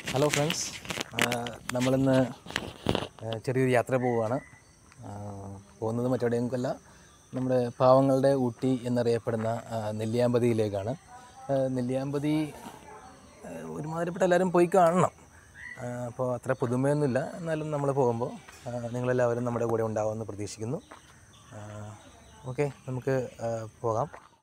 Hello friends നമ്മളിന്ന് ആ, ചെറിയൊരു യാത്ര പോവുകയാണ് ആ, പോകുന്നത് മറ്റെവിടെയെങ്കിലല്ല നമ്മുടെ പാവങ്ങളുടെ ഊട്ടി എന്നറിയപ്പെടുന്ന ആ, നെല്ലിയാമ്പതിയിലേക്കാണ് ആ, നെല്ലിയാമ്പതി ആ, ഒരുമാതിരിപ്പെട്ട എല്ലാവരും പോയി കാണണം ആ, അപ്പോൾ അത്ര പുതുമയൊന്നുമില്ല എന്നാലും നമ്മൾ പോകുമ്പോൾ ആ, നിങ്ങളെല്ലാവരും നമ്മുടെ കൂടെ ഉണ്ടാവുമെന്ന് പ്രതീക്ഷിക്കുന്നു ഓക്കെ നമുക്ക് ആ, പോകാം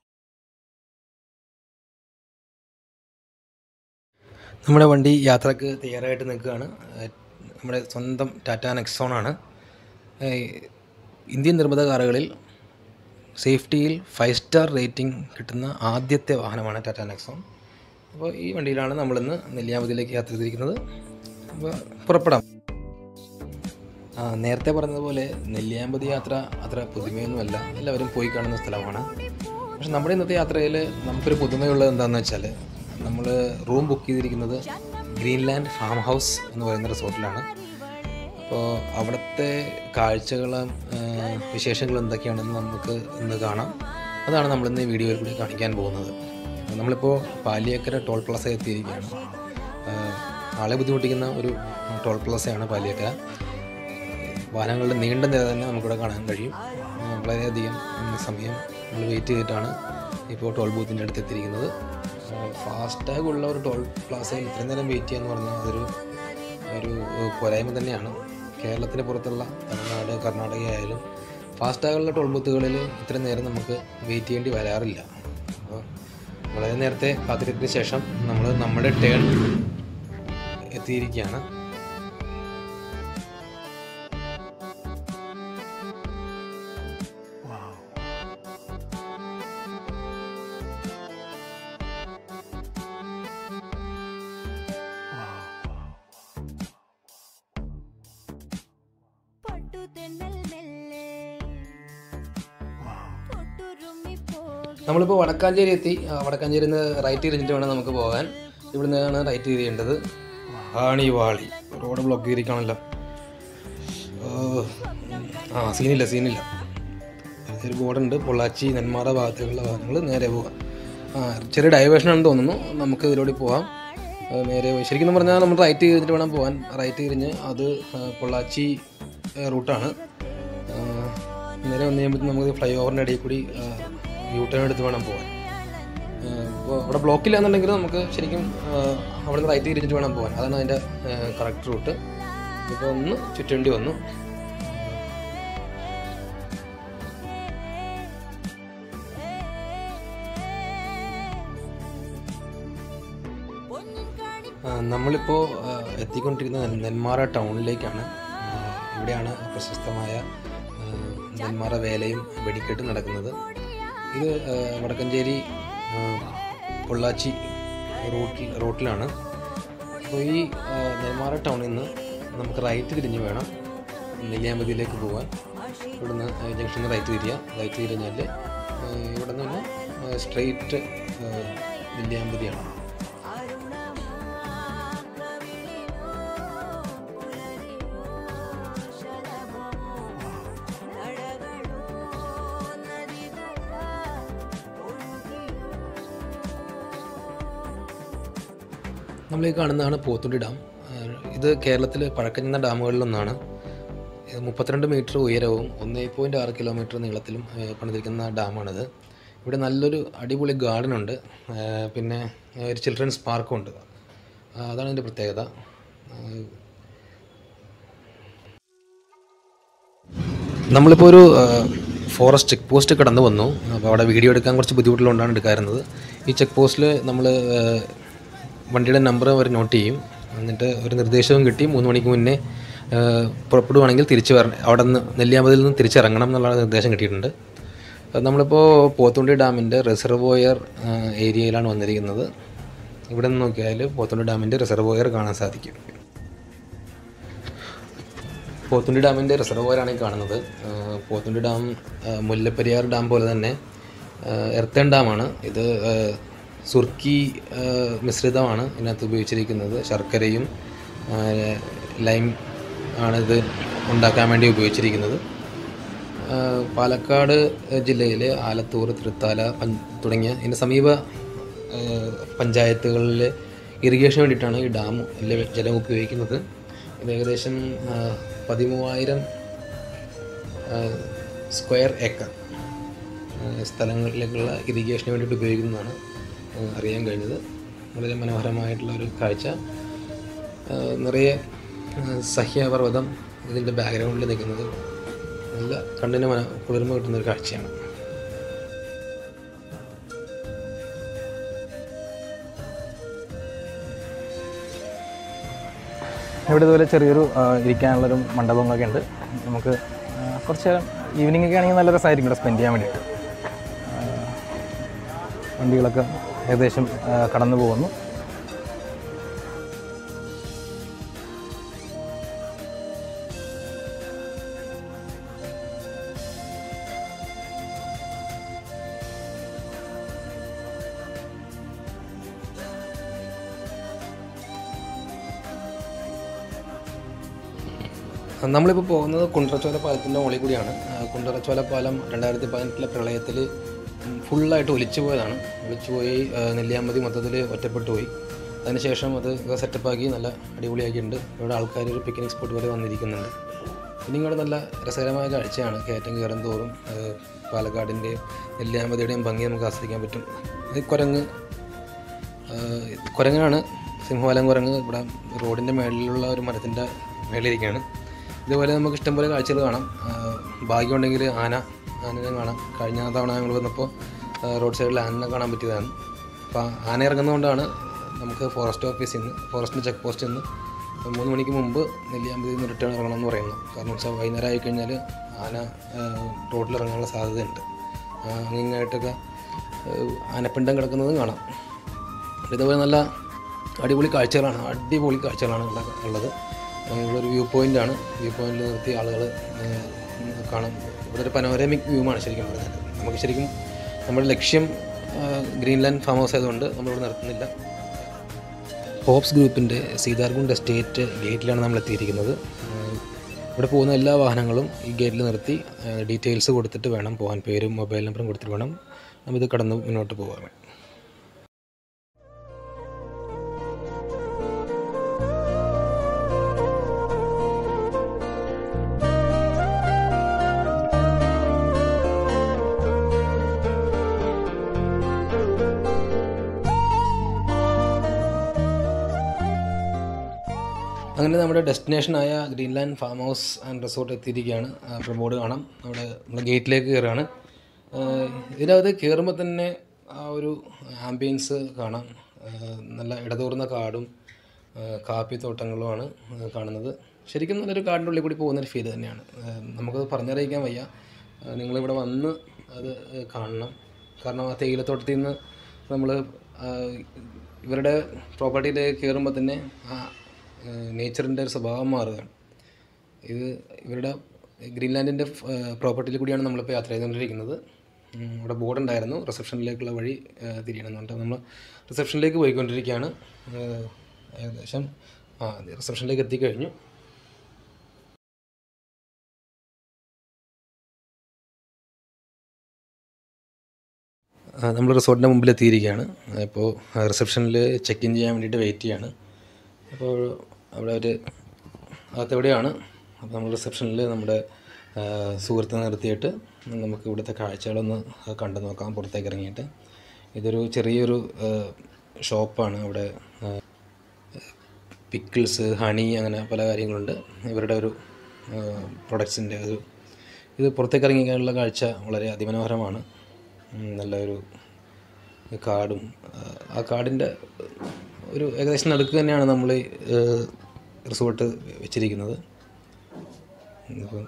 നമ്മുടെ വണ്ടി യാത്രക്ക് തയ്യാറായിട്ട് നിൽക്കുകയാണ് ഏഹ് നമ്മുടെ സ്വന്തം ടാറ്റ നെക്സോണാണ് ഏഹ് ഇന്ത്യൻ നിർമ്മിത കാറുകളിൽ സേഫ്റ്റിയിൽ ഫൈവ് സ്റ്റാർ റേറ്റിംഗ് കിട്ടുന്ന ആദ്യത്തെ വാഹനമാണ് ടാറ്റ നെക്സോൺ അപ്പോൾ ഈ വണ്ടിയിലാണ് നമ്മളിന്ന് നെല്ലിയാമ്പതിയിലേക്ക് യാത്ര ചെയ്തിരിക്കുന്നത് അപ്പോൾ പുറപ്പെടാം ആ, നേരത്തെ പറഞ്ഞതുപോലെ നെല്ലിയാമ്പതി യാത്ര അത്ര പുതുമയൊന്നുമല്ല എല്ലാവരും പോയി കാണുന്ന സ്ഥലമാണ് പക്ഷെ നമ്മുടെ ഇന്നത്തെ യാത്രയിൽ നമുക്കൊരു പുതുമയുള്ളത് എന്താണെന്ന് വെച്ചാൽ നമ്മൾ റൂം ബുക്ക് ചെയ്തിരിക്കുന്നത് ഗ്രീൻലാൻഡ് ഫാം ഹൗസ് എന്ന് പറയുന്ന റിസോർട്ടിലാണ് അപ്പോൾ അവിടുത്തെ കാഴ്ചകളും ആ, വിശേഷങ്ങളും എന്തൊക്കെയാണെന്ന് നമുക്ക് ഇന്ന് കാണാം അതാണ് നമ്മളിന്ന് ഈ വീഡിയോയിൽ കൂടി കാണിക്കാൻ പോകുന്നത് നമ്മളിപ്പോൾ പാലിയേക്കര ടോൾ പ്ലാസ എത്തിയിരിക്കുകയാണ് ആ, ആളെ ബുദ്ധിമുട്ടിക്കുന്ന ഒരു ടോൾ പ്ലാസയാണ് പാലിയേക്കര വാഹനങ്ങളുടെ നീണ്ട നിര തന്നെ നമുക്കിവിടെ കാണാൻ കഴിയും ആ, വളരെയധികം ഉം, സമയം നമ്മൾ വെയിറ്റ് ചെയ്തിട്ടാണ് ഇപ്പോൾ ടോൾ ബൂത്തിൻ്റെ അടുത്ത് എത്തിയിരിക്കുന്നത് ഫാസ്റ്റാഗ് ഉള്ള ഒരു ടോൾ പ്ലാസയിൽ ഇത്രയും നേരം വെയിറ്റ് ചെയ്യുക എന്ന് പറഞ്ഞാൽ അതൊരു ഒരു ഏഹ്, പോരായ്മ തന്നെയാണ് കേരളത്തിന് പുറത്തുള്ള തമിഴ്നാട് കർണാടക ആയാലും ഫാസ്റ്റാഗുള്ള ടോൾ ബൂത്തുകളിൽ ഇത്രയും നേരം നമുക്ക് വെയിറ്റ് ചെയ്യേണ്ടി വരാറില്ല അപ്പോൾ വളരെ നേരത്തെ കാത്തിരിപ്പിന് ശേഷം നമ്മൾ നമ്മുടെ ടേൺ എത്തിയിരിക്കുകയാണ് പൊട്ടു തെന്നൽ മെല്ലെ പൊട്ടുരുമ്മി പോകെ നമ്മളിപ്പോൾ വടക്കാഞ്ചേരി എത്തി ആ, വടക്കാഞ്ചേരിയിൽ നിന്ന് റൈറ്റ് തിരിഞ്ഞിട്ട് വേണം നമുക്ക് പോകാൻ ഇവിടെ നിന്നാണ് റൈറ്റ് തിരിയേണ്ടത് ആണി വാളി റോഡ് ബ്ലോക്ക് ചെയ്തിരിക്കണമല്ലോ ഓ, ആ സീനില്ല സീനില്ല ഒരു ബോർഡുണ്ട് പൊള്ളാച്ചി നെന്മാറ ഭാഗത്തേക്കുള്ള വാഹനങ്ങൾ നേരെ പോകാം ആ ചെറിയ ഡൈവേഷൻ ആണെന്ന് തോന്നുന്നു നമുക്ക് ഇതിലൂടെ പോകാം ആ, നേരെ പോയി ശരിക്കും പറഞ്ഞാൽ നമ്മൾ റൈറ്റ് തിരിഞ്ഞിട്ട് വേണം പോകാൻ റൈറ്റ് തിരിഞ്ഞ് അത് ആ, പൊള്ളാച്ചി ആ, റൂട്ടാണ് ആ, നേരെ വന്നു കഴിയുമ്പോൾ നമുക്ക് ഫ്ലൈ ഓവറിൻ്റെ ഇടയിൽ കൂടി യൂ ടേൺ എടുത്ത് വേണം പോകാൻ അപ്പോൾ അവിടെ ബ്ലോക്കില്ല എന്നുണ്ടെങ്കിൽ നമുക്ക് ശരിക്കും ആ, അവിടെ നിന്ന് റൈറ്റ് തിരിഞ്ഞിട്ട് വേണം പോകാൻ അതാണ് അതിൻ്റെ കറക്റ്റ് റൂട്ട് ഇപ്പോൾ ഒന്ന് ചുറ്റേണ്ടി വന്നു പൊന്നിൻ കാണി ആ, നമ്മളിപ്പോൾ ആ, എത്തിക്കൊണ്ടിരിക്കുന്നത് നെൽ- നെന്മാറ ടൗണിലേക്കാണ് ആ, ഇവിടെയാണ് പ്രശസ്തമായ ആ, നെന്മാറ വേലയും വെടിക്കെട്ടും നടക്കുന്നത് ഇത് ആ, വടക്കഞ്ചേരി ആ, പൊള്ളാച്ചി റൂട്ടിൽ റൂട്ടിലാണ് അപ്പോൾ ഈ ആ, നെന്മാറ ടൗണിൽ നിന്ന് നമുക്ക് റൈറ്റ് തിരിഞ്ഞ് വേണം നെല്ലിയാമ്പതിയിലേക്ക് പോകാൻ ഇവിടുന്ന് ജംഗ്ഷനിൽ റൈറ്റ് തിരിയുക റൈറ്റ് തിരിഞ്ഞാൽ ഇവിടെ നിന്ന് സ്ട്രെയിറ്റ് നെല്ലിയാമ്പതിയാണ് നമ്മൾ ഈ കാണുന്നതാണ് പോത്തുണ്ടി ഡാം ആ, ഇത് കേരളത്തിൽ പഴക്കം ചെന്ന ഡാമുകളിലൊന്നാണ് ഇത് മുപ്പത്തിരണ്ട് മീറ്റർ ഉയരവും ഒന്നേ പോയിൻറ്റ് ആറ് കിലോമീറ്റർ നീളത്തിലും ആ, പണിതിരിക്കുന്ന ഡാമാണിത് ഇവിടെ നല്ലൊരു അടിപൊളി ഗാർഡൻ ഉണ്ട് ആ, പിന്നെ ആ, ഒരു ചിൽഡ്രൻസ് പാർക്കും ഉണ്ട് ആ, അതാണ് ഇതിൻ്റെ പ്രത്യേകത ആ, നമ്മളിപ്പോൾ ഒരു ഫോറസ്റ്റ് ചെക്ക് പോസ്റ്റ് കടന്നു വന്നു അപ്പോൾ അവിടെ വീഡിയോ എടുക്കാൻ കുറച്ച് ബുദ്ധിമുട്ടുള്ളതുകൊണ്ടാണ് എടുക്കാറുന്നത് ഈ ചെക്ക് പോസ്റ്റിൽ നമ്മൾ വണ്ടിയുടെ നമ്പർ അവർ നോട്ട് ചെയ്യും എന്നിട്ട് ഒരു നിർദ്ദേശവും കിട്ടി മൂന്ന് മണിക്ക് മുന്നേ ആ, പുറപ്പെടുവാണെങ്കിൽ തിരിച്ച് വരണം അവിടെ നിന്ന് നെല്ലിയാമ്പതിൽ നിന്ന് തിരിച്ചിറങ്ങണം എന്നുള്ള നിർദ്ദേശം കിട്ടിയിട്ടുണ്ട് അത് നമ്മളിപ്പോൾ പോത്തുണ്ടി ഡാമിൻ്റെ റിസർവോയർ ഏരിയയിലാണ് വന്നിരിക്കുന്നത് ഇവിടെ നിന്ന് നോക്കിയാൽ പോത്തുണ്ടി ഡാമിൻ്റെ റിസർവോയർ കാണാൻ സാധിക്കും പോത്തുണ്ടി ഡാമിൻ്റെ റിസർവോയറാണ് ഈ കാണുന്നത് ആ, പോത്തുണ്ടി ഡാം ആ, മുല്ലപ്പെരിയാർ ഡാം പോലെ തന്നെ എർത്തൻ ഡാമാണ് ഇത് ആ, സുർക്കി ആ, മിശ്രിതമാണ് ഇതിനകത്ത് ഉപയോഗിച്ചിരിക്കുന്നത് ശർക്കരയും ആ, ലൈം ആണ് ഇത് ഉണ്ടാക്കാൻ വേണ്ടി ഉപയോഗിച്ചിരിക്കുന്നത് ആ, പാലക്കാട് ജില്ലയിലെ ആലത്തൂർ തൃത്താല പഞ്ച് തുടങ്ങിയ ഇതിൻ്റെ സമീപ ആ, പഞ്ചായത്തുകളിൽ ഇറിഗേഷന് വേണ്ടിയിട്ടാണ് ഈ ഡാം ജലം ഉപയോഗിക്കുന്നത് ഇത് ഏകദേശം ആ, പതിമൂവായിരം ആ, സ്ക്വയർ ഏക്കർ ആ, സ്ഥലങ്ങളിലേക്കുള്ള ഇറിഗേഷന് വേണ്ടിയിട്ട് ഉപയോഗിക്കുന്നതാണ് ആ, അറിയാൻ കഴിഞ്ഞത് വളരെ മനോഹരമായിട്ടുള്ള ഒരു കാഴ്ച ആ, നിറയെ ആ, സഹ്യപർവ്വതം ഇതിൻ്റെ ബാക്ക്ഗ്രൗണ്ടിൽ നിൽക്കുന്നത് നല്ല കണ്ണിന് മന കുളിർമ കിട്ടുന്ന ഒരു കാഴ്ചയാണ് ഇവിടെ ഇതുപോലെ ചെറിയൊരു ആ, ഇരിക്കാനുള്ളൊരു മണ്ഡപങ്ങളൊക്കെ ഉണ്ട് നമുക്ക് ആ, കുറച്ച് ഈവനിങ് ഒക്കെ ആണെങ്കിൽ നല്ല രസമായിരിക്കും ഇവിടെ സ്പെൻഡ് ചെയ്യാൻ വേണ്ടിയിട്ട് ആ, വണ്ടികളൊക്കെ ഏകദേശം ആ, കടന്നു പോകുന്നു നമ്മളിപ്പോൾ പോകുന്നത് കുണ്ടറച്ചോല പാലത്തിൻ്റെ മുകളിൽ കൂടിയാണ് ആ, കുണ്ടറച്ചോല പാലം രണ്ടായിരത്തി പതിനെട്ടിലെ പ്രളയത്തിൽ ഫുള്ളായിട്ട് ഒലിച്ചു പോയതാണ് ഒലിച്ചു പോയി ആ, നെല്ലിയാമ്പതി മൊത്തത്തിൽ ഒറ്റപ്പെട്ടു പോയി അതിനുശേഷം അത് സെറ്റപ്പാക്കി നല്ല അടിപൊളിയാക്കിയിട്ടുണ്ട് ഇവിടെ ആൾക്കാർ ഒരു പിക്നിക് സ്പോട്ട് പോലെ വന്നിരിക്കുന്നുണ്ട് ഇനി ഇങ്ങോട്ട് നല്ല രസകരമായ കാഴ്ചയാണ് കയറ്റം കയറും തോറും ആ, പാലക്കാടിൻ്റെ നെല്ലിയാമ്പതിയുടെയും ഭംഗി നമുക്ക് ആസ്വദിക്കാൻ പറ്റും ഇത് കുരങ്ങ് ആഹ് കുരങ്ങനാണ് സിംഹവാലം കുരങ്ങ് ഇവിടെ റോഡിൻ്റെ മേളിലുള്ള ഒരു മരത്തിൻ്റെ മേളിലിരിക്കുകയാണ് ഇതുപോലെ നമുക്ക് ഇഷ്ടംപോലെ കാഴ്ചകൾ കാണാം ആഹ് ഭാഗ്യമുണ്ടെങ്കിൽ ആന ആനനെ കാണാം കഴിഞ്ഞ തവണ ഞങ്ങൾ വന്നപ്പോൾ ആഹ് റോഡ് സൈഡിൽ ആനനെ കാണാൻ പറ്റിയതാണ് അപ്പോൾ ആന ഇറങ്ങുന്നതുകൊണ്ടാണ് നമുക്ക് ഫോറസ്റ്റ് ഓഫീസിൽ നിന്ന് ഫോറസ്റ്റിൻ്റെ ചെക്ക് പോസ്റ്റിൽ നിന്ന് മൂന്ന് മണിക്ക് മുമ്പ് നെല്ലിയാമ്പതിയിൽ നിന്ന് റിട്ടേൺ ഇറങ്ങണം എന്ന് പറയുന്നത് കാരണം വെച്ചാൽ വൈകുന്നേരം ആയി കഴിഞ്ഞാൽ ആന ആഹ് റോഡിൽ ഇറങ്ങാനുള്ള സാധ്യതയുണ്ട് ആഹ് അങ്ങിങ്ങായിട്ടൊക്കെ ആഹ് ആനപ്പിണ്ടം കിടക്കുന്നതും കാണാം ഇതുപോലെ നല്ല അടിപൊളി കാഴ്ചകളാണ് അടിപൊളി കാഴ്ചകളാണ് ഇവിടെ ഉള്ളത് ഏഹ് ഇവിടെ ഒരു വ്യൂ പോയിൻ്റാണ് വ്യൂ പോയിന്റിൽ നിർത്തി ആളുകൾ കാണാം ഇവിടെ ഒരു പനോരമിക് വ്യൂമാണ് ശരിക്കും പറഞ്ഞാൽ നമുക്ക് ശരിക്കും നമ്മുടെ ലക്ഷ്യം ഏഹ് ഗ്രീൻലാൻഡ് ഫാം ഹൗസ് ആയതുകൊണ്ട് നമ്മളിവിടെ നിർത്തുന്നില്ല ഹോപ്സ് ഗ്രൂപ്പിൻ്റെ സീതാർകുണ്ട് എസ്റ്റേറ്റ് ഗേറ്റിലാണ് നമ്മൾ എത്തിയിരിക്കുന്നത് ഏഹ് ഇവിടെ പോകുന്ന എല്ലാ വാഹനങ്ങളും ഈ ഗേറ്റിൽ നിർത്തി ഡീറ്റെയിൽസ് കൊടുത്തിട്ട് വേണം പോകാൻ പേരും മൊബൈൽ നമ്പറും കൊടുത്തിട്ട് വേണം നമ്മിത് കടന്ന് മുന്നോട്ട് പോകാൻ അങ്ങനെ നമ്മുടെ ഡെസ്റ്റിനേഷനായ Greenland farm house and resort എത്തിയിരിക്കുകയാണ് അപ്പോൾ ബോർഡ് കാണാം നമ്മുടെ നമ്മൾ ഗേറ്റിലേക്ക് കയറുകയാണ് ആഹ് ഇതിനകത്ത് കയറുമ്പോൾ തന്നെ ആ ഒരു ആംബിയൻസ് കാണാം ആഹ് നല്ല ഇടതൂർന്ന കാടും ആഹ് കാപ്പിത്തോട്ടങ്ങളുമാണ് ആഹ് കാണുന്നത് ശരിക്കും നല്ലൊരു കാടിൻ്റെ ഉള്ളിൽ കൂടി പോകുന്നൊരു ഫീൽ തന്നെയാണ് ആഹ് നമുക്കത് പറഞ്ഞറിയിക്കാൻ വയ്യ ആഹ് നിങ്ങളിവിടെ വന്ന് അത് കാണണം കാരണം ആ തേയിലത്തോട്ടത്തിൽ നിന്ന് നമ്മൾ ഇവരുടെ പ്രോപ്പർട്ടിയിലേക്ക് കയറുമ്പോൾ തന്നെ ആ നേച്ചറിൻ്റെ ഒരു സ്വഭാവം മാറുകയാണ് ഇത് ഇവരുടെ ഗ്രീൻലാൻഡിൻ്റെ പ്രോപ്പർട്ടിയിൽ കൂടിയാണ് നമ്മളിപ്പോൾ യാത്ര ചെയ്തുകൊണ്ടിരിക്കുന്നത് ഉം, ഇവിടെ ബോർഡ് ഉണ്ടായിരുന്നു റിസപ്ഷനിലേക്കുള്ള വഴി ഏഹ്, തിരിയണമെന്നുണ്ട് നമ്മൾ റിസപ്ഷനിലേക്ക് പോയിക്കൊണ്ടിരിക്കുകയാണ് ഏഹ്, ഏകദേശം ആ റിസപ്ഷനിലേക്ക് എത്തിക്കഴിഞ്ഞു നമ്മൾ റിസോർട്ടിൻ്റെ മുമ്പിൽ എത്തിയിരിക്കുകയാണ് അപ്പോൾ റിസപ്ഷനിൽ ചെക്ക് ഇൻ ചെയ്യാൻ വേണ്ടിയിട്ട് വെയിറ്റ് ചെയ്യാണ് അപ്പോൾ അവിടെ ഒരു അകത്തെവിടെയാണ് അപ്പോൾ നമ്മൾ റിസപ്ഷനിൽ നമ്മുടെ ആ, സുഹൃത്തിനെ നിർത്തിയിട്ട് നമുക്ക് ഇവിടുത്തെ കാഴ്ചകളൊന്ന് കണ്ടു നോക്കാം പുറത്തേക്ക് ഇറങ്ങിയിട്ട് ഇതൊരു ചെറിയൊരു ആ, ഷോപ്പാണ് അവിടെ പിക്കിൾസ് ഹണി അങ്ങനെ പല കാര്യങ്ങളുണ്ട് ഇവരുടെ ഒരു പ്രൊഡക്ട്സിൻ്റെ ഒരു ഇത് പുറത്തേക്ക് ഇറങ്ങിക്കാനുള്ള കാഴ്ച വളരെ അതിമനോഹരമാണ് ഉം, നല്ലൊരു കാടും ആ, ആ കാടിൻ്റെ ഒരു ഏകദേശം നടുക്ക് തന്നെയാണ് നമ്മൾ റിസോർട്ട് വെച്ചിരിക്കുന്നത് ഇപ്പോൾ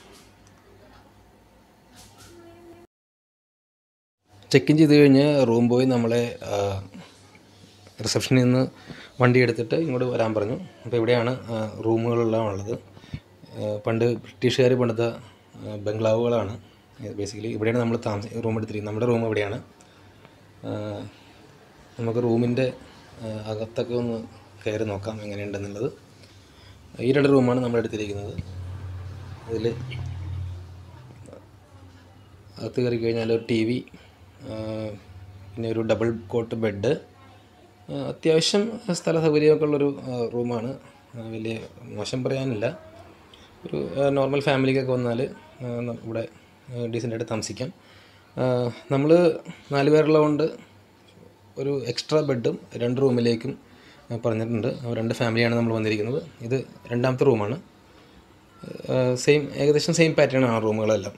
ചെക്ക് ഇൻ ചെയ്ത് കഴിഞ്ഞ് റൂം പോയി നമ്മളെ ആ, റിസപ്ഷനിൽ നിന്ന് വണ്ടി എടുത്തിട്ട് ഇങ്ങോട്ട് വരാൻ പറഞ്ഞു അപ്പോൾ ഇവിടെയാണ് ആ, റൂമുകളെല്ലാം ഉള്ളത് ആ, പണ്ട് ബ്രിട്ടീഷുകാർ പണിത ആ, ബംഗ്ലാവുകളാണ് ബേസിക്കലി ഇവിടെയാണ് നമ്മൾ താമസ റൂം എടുത്തിരിക്കുന്നത് നമ്മുടെ റൂം ഇവിടെയാണ് ആ, നമുക്ക് റൂമിൻ്റെ ആ, അകത്തൊക്കെ ഒന്ന് കയറി നോക്കാം എങ്ങനെയുണ്ടെന്നുള്ളത് ഈ രണ്ട് റൂമാണ് നമ്മൾ എടുത്തിരിക്കുന്നത് അതിൽ അകത്ത് കയറി കഴിഞ്ഞാൽ ഒരു ടി വി പിന്നെ ഒരു ഡബിൾ കോട്ട് ബെഡ് ആ, അത്യാവശ്യം സ്ഥല സൗകര്യമൊക്കെ ഉള്ളൊരു ആ, റൂമാണ് ആ, വലിയ മോശം പറയാനില്ല ഒരു നോർമൽ ഫാമിലിക്കൊക്കെ വന്നാൽ ഇവിടെ ഡീസൻ്റായിട്ട് താമസിക്കാം നമ്മൾ നാല് പേരുള്ളതുകൊണ്ട് ഒരു എക്സ്ട്രാ ബെഡും രണ്ട് റൂമിലേക്കും ആ, പറഞ്ഞിട്ടുണ്ട് ആ, രണ്ട് ഫാമിലിയാണ് നമ്മൾ വന്നിരിക്കുന്നത് ഇത് രണ്ടാമത്തെ റൂമാണ് സെയിം ഏകദേശം സെയിം പാറ്റേൺ ആണ് റൂമുകളെല്ലാം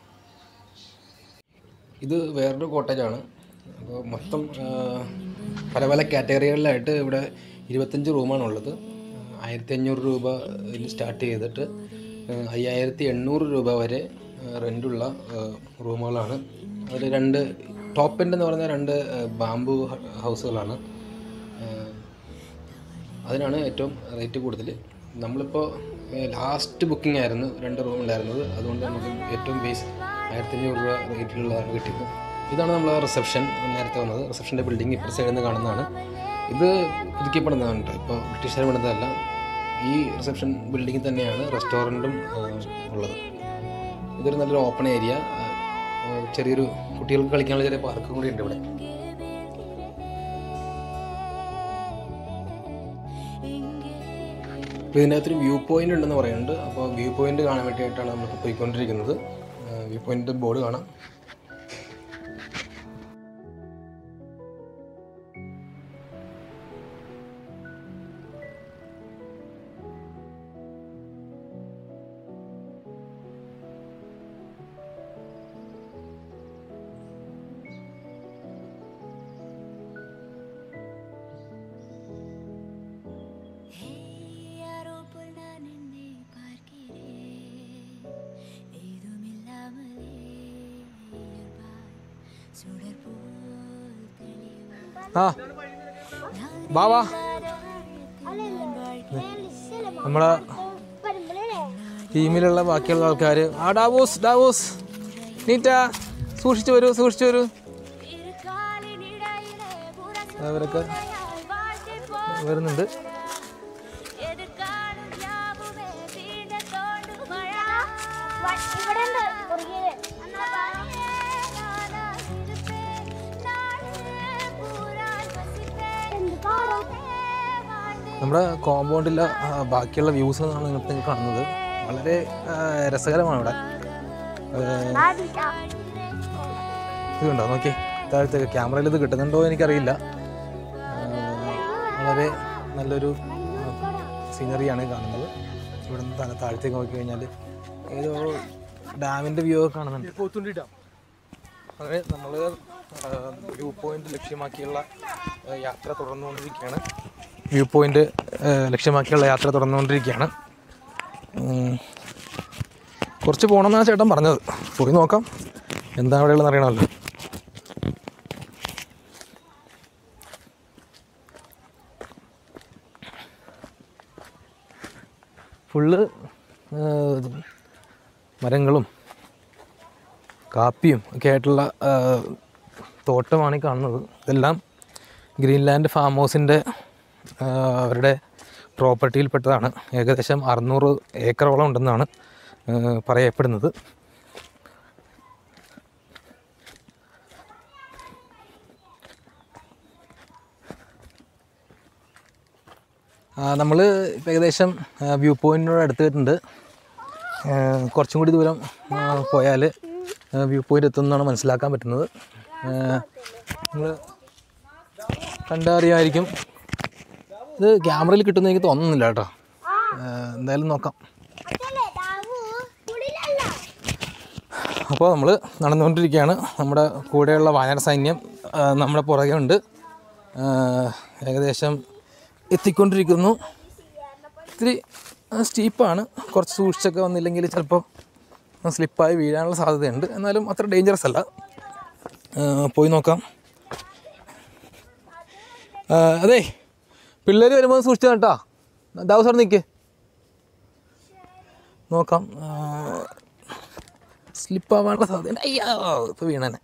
ഇത് വേറൊരു കോട്ടേജാണ് അപ്പോൾ മൊത്തം ആ, പല പല കാറ്റഗറികളിലായിട്ട് ഇവിടെ ഇരുപത്തഞ്ച് റൂമാണുള്ളത് ആയിരത്തി അഞ്ഞൂറ് രൂപ സ്റ്റാർട്ട് ചെയ്തിട്ട് ആ, അയ്യായിരത്തി എണ്ണൂറ് രൂപ വരെ റെൻ്റുള്ള റൂമുകളാണ് അതിൽ രണ്ട് ടോപ്പ് എൻഡ് എന്ന് പറഞ്ഞ രണ്ട് ബാംബു ഹൗസുകളാണ് ആ, അതിനാണ് ഏറ്റവും റേറ്റ് കൂടുതൽ നമ്മളിപ്പോൾ ലാസ്റ്റ് ബുക്കിംഗ് ആയിരുന്നു രണ്ട് റൂം ഉണ്ടായിരുന്നത് അതുകൊണ്ട് നമുക്ക് ഏറ്റവും ബേസ് ആയിരത്തി അഞ്ഞൂറ് രൂപ റേറ്റിലുള്ളതാണ് കിട്ടിയത് ഇതാണ് നമ്മൾ റിസപ്ഷൻ നേരത്തെ വന്നത് റിസപ്ഷൻ്റെ ബിൽഡിംഗ് ഇപ്പുറ സൈഡിൽ നിന്ന് കാണുന്നതാണ് ഇത് പുതുക്കി പണിതാണ് കേട്ടോ ഇപ്പോൾ ബ്രിട്ടീഷുകാർ പണിതല്ല ഈ റിസപ്ഷൻ ബിൽഡിങ്ങിൽ തന്നെയാണ് റെസ്റ്റോറൻറ്റും ഉള്ളത് ഇതൊരു നല്ലൊരു ഓപ്പൺ ഏരിയ ചെറിയൊരു കുട്ടികൾക്ക് കളിക്കാനുള്ള ചെറിയ പാർക്കും കൂടി ഉണ്ട് ഇവിടെ അപ്പോൾ ഇതിൻ്റെ അകത്തൊരു വ്യൂ പോയിന്റ് ഉണ്ടെന്ന് പറയുന്നുണ്ട് അപ്പോൾ വ്യൂ പോയിന്റ് കാണാൻ വേണ്ടിയിട്ടാണ് നമ്മളിപ്പോൾ പോയിക്കൊണ്ടിരിക്കുന്നത് വ്യൂ പോയിന്റ് ബോർഡ് കാണാം யாரோ போல் நான் என்னை பார்க்கிறேன் ஏதுமில்லாமலே இயல்பாய் சுடர் போல் தெளிவாய் ആ വാ വാ നമ്മളെ ടീമിലുള്ള ബാക്കിയുള്ള ആൾക്കാർ ആ ഡാവൂസ് ഡാവൂസ് നീറ്റ സൂക്ഷിച്ചു വരൂ സൂക്ഷിച്ചു വരൂ இரு காலின் இடையிலே അവരൊക്കെ வாழ்க்கை போ വരുന്നുണ്ട് எதிர்காலம் யாவுமே தீண்ட தோண்டும் மழை ഇവിടെ ഉണ്ട് കുറുകിയത് നമ്മുടെ കോമ്പൗണ്ടിലെ ആ, ബാക്കിയുള്ള വ്യൂസ് ആണ് നിങ്ങൾക്ക് കാണുന്നത് വളരെ ആ, രസകരമാണ് ഇവിടെ ആ, ഇത് കണ്ടോ നോക്കി താഴത്തേക്ക് ക്യാമറയിൽ ഇത് കിട്ടുന്നുണ്ടോ എനിക്കറിയില്ല ആ, വളരെ നല്ലൊരു സീനറിയാണ് കാണുന്നത് ഇവിടെ നിന്ന് തന്നെ താഴത്തേക്ക് നോക്കി കഴിഞ്ഞാൽ ഏതോ ഡാമിൻ്റെ വ്യൂ ഒക്കെ കാണുന്നുണ്ട് പോത്തുണ്ടി ഡാം അങ്ങനെ നമ്മൾ വ്യൂ പോയിന്റ് ലക്ഷ്യമാക്കിയുള്ള ആ, യാത്ര തുടർന്നുകൊണ്ടിരിക്കുകയാണ് വ്യൂ പോയിന്റ് ആ, ലക്ഷ്യമാക്കിയുള്ള യാത്ര തുടർന്നുകൊണ്ടിരിക്കുകയാണ് ഉം. കുറച്ച് പോകണമെന്നാണ് ചേട്ടൻ പറഞ്ഞത് പോയി നോക്കാം എന്താ അവിടെയുള്ളതെന്ന് അറിയണമല്ലോ ഫുള്ള് മരങ്ങളും കാപ്പിയും ഒക്കെ ആയിട്ടുള്ള ആ, തോട്ടമാണ് ഈ കാണുന്നത് ഇതെല്ലാം ഗ്രീൻലാൻഡ് ഫാം ഹൗസിൻ്റെ ആ, അവരുടെ പ്രോപ്പർട്ടിയിൽപ്പെട്ടതാണ് ഏകദേശം അറുന്നൂറ് ഏക്കറോളം ഉണ്ടെന്നാണ് ആ, പറയപ്പെടുന്നത് നമ്മൾ ഏകദേശം വ്യൂ പോയിൻറ്റിനോട് അടുത്തിട്ടുണ്ട് ആ, കുറച്ചും കൂടി ദൂരം പോയാൽ വ്യൂ പോയിൻ്റ് എത്തുമെന്നാണ് മനസ്സിലാക്കാൻ പറ്റുന്നത് നിങ്ങൾ കണ്ടറിയാമായിരിക്കും ഇത് ക്യാമറയിൽ കിട്ടുമെന്ന് എനിക്ക് തോന്നുന്നില്ല കേട്ടോ ആ, എന്തായാലും നോക്കാം അപ്പോൾ നമ്മൾ നടന്നുകൊണ്ടിരിക്കുകയാണ് നമ്മുടെ കൂടെയുള്ള വാനര സൈന്യം ആ, നമ്മുടെ പുറകെ ഉണ്ട് ആ, ഏകദേശം എത്തിക്കൊണ്ടിരിക്കുന്നു ഇത്തിരി സ്റ്റീപ്പാണ് കുറച്ച് സൂക്ഷിച്ചൊക്കെ വന്നില്ലെങ്കിൽ ചിലപ്പോൾ സ്ലിപ്പായി വീഴാനുള്ള സാധ്യതയുണ്ട് എന്നാലും അത്ര ഡേഞ്ചറസ് അല്ല ആ, പോയി നോക്കാം ആ, അതെ പിള്ളേർ വരുമ്പോൾ സൂക്ഷിച്ചു കേട്ടോ ദിവസം നിൽക്ക് നോക്കാം സ്ലിപ്പാവാനുള്ള സാധ്യത അയ്യോ ഇപ്പോൾ വീണനെ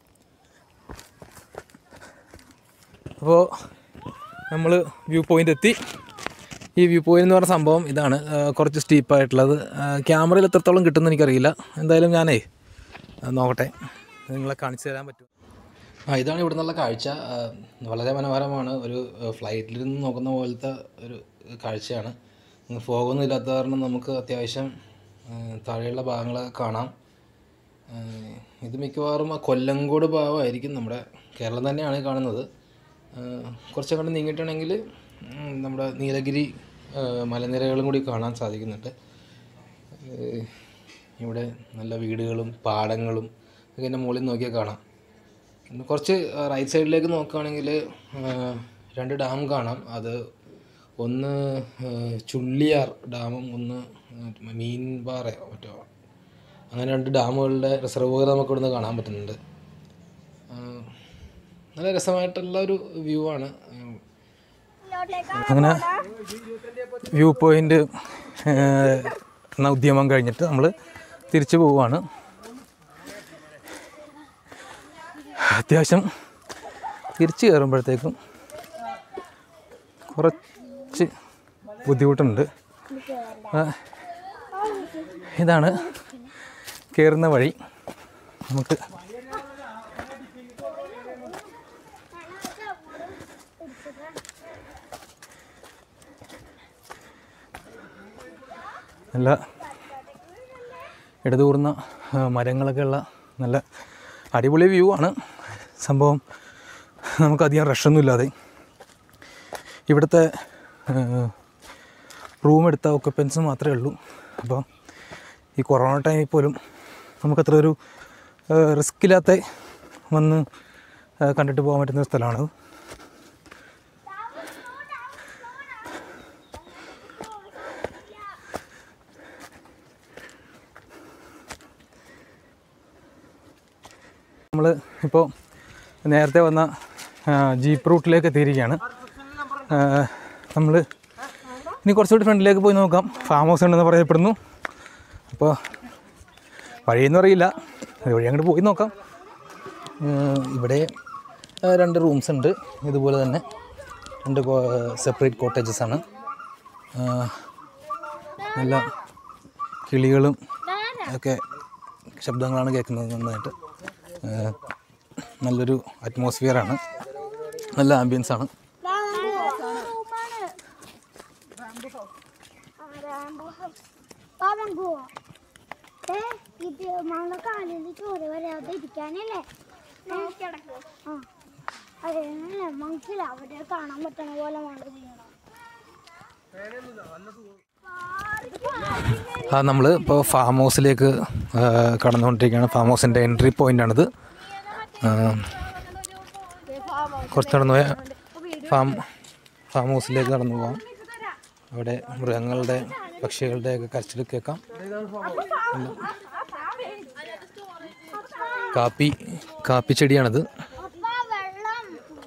അപ്പോൾ നമ്മൾ വ്യൂ പോയിൻ്റ് എത്തി ഈ വ്യൂ പോയിന്റ് എന്ന് പറഞ്ഞ സംഭവം ഇതാണ് ആ, കുറച്ച് സ്റ്റീപ്പായിട്ടുള്ളത് ക്യാമറയിൽ എത്രത്തോളം കിട്ടുമെന്ന് എനിക്കറിയില്ല എന്തായാലും ഞാനേ ആ, നോക്കട്ടെ നിങ്ങളെ കാണിച്ചു തരാൻ പറ്റും ആ ഇതാണ് ഇവിടെ നിന്നുള്ള കാഴ്ച ആ, വളരെ മനോഹരമാണ് ഒരു ഫ്ലൈറ്റിൽ നിന്ന് നോക്കുന്ന പോലത്തെ ഒരു കാഴ്ചയാണ് ഫോഗൊന്നും ഇല്ലാത്ത കാരണം നമുക്ക് അത്യാവശ്യം ആ, താഴെയുള്ള ഭാഗങ്ങളൊക്കെ കാണാം ആ, ഇത് മിക്കവാറും ആ കൊല്ലങ്കോട് ഭാഗമായിരിക്കും നമ്മുടെ കേരളം തന്നെയാണ് ഈ കാണുന്നത് ആ, കുറച്ചങ്ങോട്ട് നീങ്ങിയിട്ടാണെങ്കിൽ ഉം, നമ്മുടെ നീലഗിരി ആ, മലനിരകളും കൂടി കാണാൻ സാധിക്കുന്നുണ്ട് ഏഹ് ഇവിടെ നല്ല വീടുകളും പാടങ്ങളും ഒക്കെ എൻ്റെ മുകളിൽ നോക്കിയാൽ കാണാം പിന്നെ കുറച്ച് റൈറ്റ് സൈഡിലേക്ക് നോക്കുകയാണെങ്കിൽ രണ്ട് ഡാം കാണാം അത് ഒന്ന് ഏഹ് ചുള്ളിയാർ ഡാമും ഒന്ന് ഏഹ് മീൻപാറയോ മറ്റോ അങ്ങനെ രണ്ട് ഡാമുകളുടെ റിസർവോയർ നമുക്ക് ഇവിടുന്ന് കാണാൻ പറ്റുന്നുണ്ട് ഏഹ് നല്ല രസമായിട്ടുള്ള ഒരു വ്യൂ ആണ് ഏഹ് അങ്ങനെ വ്യൂ പോയിൻ്റ് എന്ന ഉദ്യമം കഴിഞ്ഞിട്ട് നമ്മൾ തിരിച്ചു പോവുകയാണ് അത്യാവശ്യം തിരിച്ചു കയറുമ്പോഴത്തേക്കും കുറച്ച് ബുദ്ധിമുട്ടുണ്ട് ആ, ഇതാണ് കയറുന്ന വഴി നമുക്ക് നല്ല ഇടതൂർന്ന ആ, മരങ്ങളൊക്കെ ഉള്ള നല്ല അടിപൊളി വ്യൂ ആണ് സംഭവം നമുക്കധികം റഷൊന്നും ഇല്ലാതെ ഇവിടുത്തെ റൂം എടുത്ത ഒക്കപ്പൻസ് മാത്രമേ ഉള്ളൂ അപ്പോൾ ഈ കൊറോണ ടൈമിൽ പോലും നമുക്കത്ര ഒരു റിസ്ക് ഇല്ലാത്ത വന്ന് ആ, കണ്ടിട്ട് പോകാൻ പറ്റുന്ന ഒരു സ്ഥലമാണത് നമ്മൾ ഇപ്പോൾ നേരത്തെ വന്ന ആ, ജീപ്പ് റൂട്ടിലേക്ക് എത്തിയിരിക്കുകയാണ് നമ്മൾ ഇനി കുറച്ചുകൂടി ഫ്രണ്ടിലേക്ക് പോയി നോക്കാം ഫാം ഹൗസ് ഉണ്ടെന്ന് പറയപ്പെടുന്നു അപ്പോൾ വഴിയൊന്നും അറിയില്ല അതുവഴി അങ്ങോട്ട് പോയി നോക്കാം ആ, ഇവിടെ ആ, രണ്ട് റൂംസ് ഉണ്ട് ഇതുപോലെ തന്നെ രണ്ട് സെപ്പറേറ്റ് കോട്ടേജസ് ആണ് ആ, നല്ല കിളികളും ഒക്കെ ശബ്ദങ്ങളാണ് കേൾക്കുന്നത് നന്നായിട്ട് ആ, നല്ലൊരു അറ്റ്മോസ്ഫിയറാണ് നല്ല ആംബിയൻസ് ആണ് ബാബു ഏ ഇത് നമ്മളെ കാലിൽ ചോര വരാതെ ഇരിക്കാനല്ലേ ആ അതെ മനസ്സില അവിടെ കാണാൻ പറ്റണ പോലെ മണൽ ചെയ്യണം ആ നമ്മൾ ഇപ്പോൾ ഫാം ഹൗസിലേക്ക് ആ, കടന്നുകൊണ്ടിരിക്കുകയാണ് ഫാം ഹൗസിൻ്റെ എൻട്രി പോയിൻ്റാണിത് കുറച്ച് നടന്നു പോയാൽ ഫാം ഫാം ഹൗസിലേക്ക് കടന്നു പോകാം അവിടെ മൃഗങ്ങളുടെ പക്ഷികളുടെ ഒക്കെ കരച്ചിൽ കേൾക്കാം കാപ്പി കാപ്പി ചെടിയാണിത് അപ്പാ വെള്ളം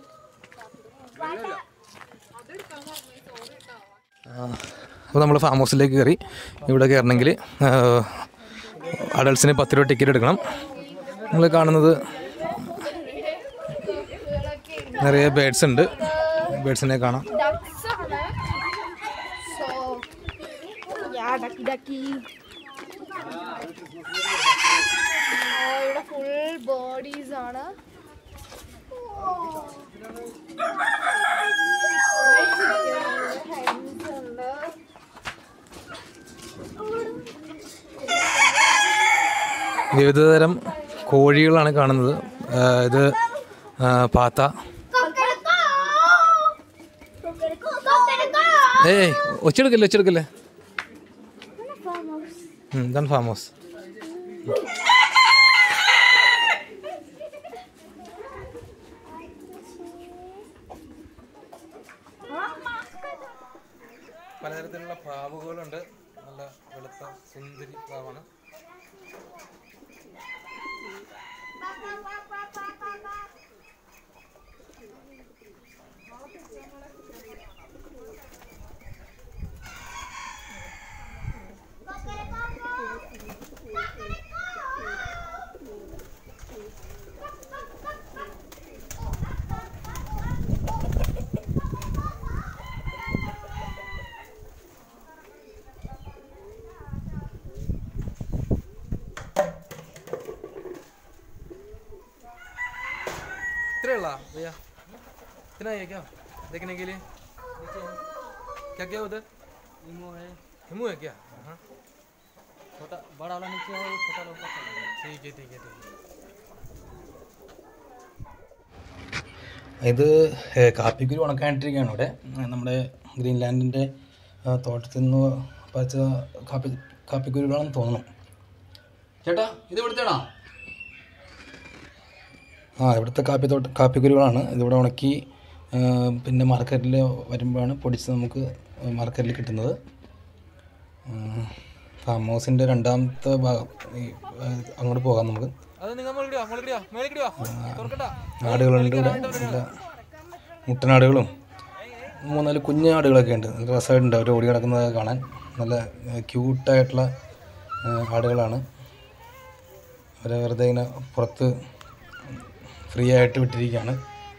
അപ്പോൾ നമ്മൾ ഫാം ഹൗസിലേക്ക് കയറി ഇവിടെ കയറണമെങ്കിൽ അഡൾട്ട്സിന് പത്ത് രൂപ ടിക്കറ്റ് എടുക്കണം നിങ്ങൾ കാണുന്നത് നിറയെ ബേഡ്സ് ഉണ്ട് ബേഡ്സിനെ കാണാം ഡക്സ് ആണ് സോ യാ ഡക്കി ഡക്കി ഇവിടെ ഫുൾ ബോഡീസ് ആണ് Hens ഉണ്ട്. വിവിധതരം കോഴികളാണ് കാണുന്നത് ആ, ഇത് ആ, പാത്ത ഏയ് ഒച്ചെടുക്കല്ലേ ഒച്ചെടുക്കല്ലേ ഉം, ഇതാണ് ഫാം ഹൗസ് പലതരത്തിലുള്ള പ്രാവുകളുണ്ട് നല്ല വെളുത്ത സുന്ദരി പ്രാവാണ് ला भैया कितना है क्या देखने के लिए क्या क्या उधर इमो है हिमू है क्या हाँ छोटा बड़ा वाला नीचे है छोटा वाला ऊपर चला गया। ठीक है ठीक है ठीक है ഇത് കാപ്പിക്കുരു ഉണക്കാനിട്ടിരിക്കുകയാണ് ഇവിടെ നമ്മുടെ ഗ്രീൻലാൻഡിൻ്റെ തോട്ടത്തിൽ നിന്ന് പറിച്ച കാപ്പി കാപ്പിക്കുരുകളാണെന്ന് തോന്നുന്നു ചേട്ടാ ഇത് ഇവിടുത്തെയാണോ ആ ഇവിടുത്തെ കാപ്പി തോട്ട കാപ്പിക്കുരുകളാണ് ഇതിവിടെ ഉണക്കി ആ, പിന്നെ മാർക്കറ്റിൽ വരുമ്പോഴാണ് പൊടിച്ച് നമുക്ക് മാർക്കറ്റിൽ കിട്ടുന്നത് ഫാം ഹൗസിൻ്റെ രണ്ടാമത്തെ ഭാഗം ഈ ആ, അങ്ങോട്ട് പോകാം നമുക്ക് അത് നിങ്ങൾ മുകളിലിടുക മുകളിലിടുക മുകളിലിടുക തുറക്കണ്ട ആടുകളുണ്ട് ഇവിടെ നല്ല മുട്ടനാടുകളും മൂന്നാല് കുഞ്ഞു ആടുകളൊക്കെ ഉണ്ട് നല്ല രസമായിട്ടുണ്ട് അവർ ഓടി കിടക്കുന്നത് കാണാൻ നല്ല ക്യൂട്ടായിട്ടുള്ള ആടുകളാണ് അവരെ വെറുതെ ഇങ്ങനെ പുറത്ത് ഫ്രീ ആയിട്ട് വിട്ടിരിക്കുകയാണ്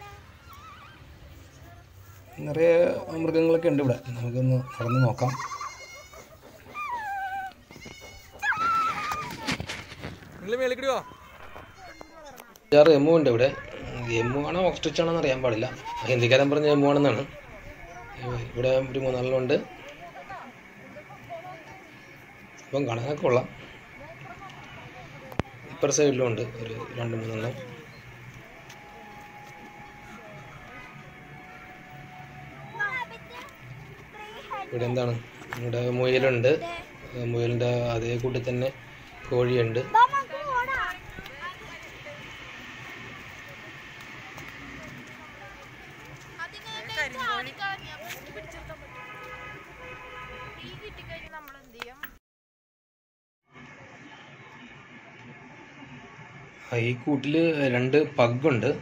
നിറയെ മൃഗങ്ങളൊക്കെ ഉണ്ട് ഇവിടെ നമുക്കൊന്ന് നടന്ന് നോക്കാം നിങ്ങൾ മേളിക്കിടുക അഞ്ചാറ് എമ്മു ഉണ്ട് ഇവിടെ എമ്മു ആണോ ഓക്സ്ട്രിച്ച് ആണോ എന്ന് അറിയാൻ പാടില്ല ഹിന്ദിക്കാരൻ പറഞ്ഞ എമ്മു ആണെന്നാണ് ഇവിടെ ഒരു മൂന്നാലെണ്ണമുണ്ട് അപ്പം കാണാനൊക്കെ കൊള്ളാം ഇപ്പുറ സൈഡിലും ഉണ്ട് ഒരു രണ്ട് മൂന്നെണ്ണം ഇവിടെ എന്താണ് ഇവിടെ മുയലുണ്ട് മുയലിൻ്റെ അതേ കൂട്ടി തന്നെ കോഴിയുണ്ട് ആ, ഈ കൂട്ടിൽ രണ്ട് പഗുണ്ട്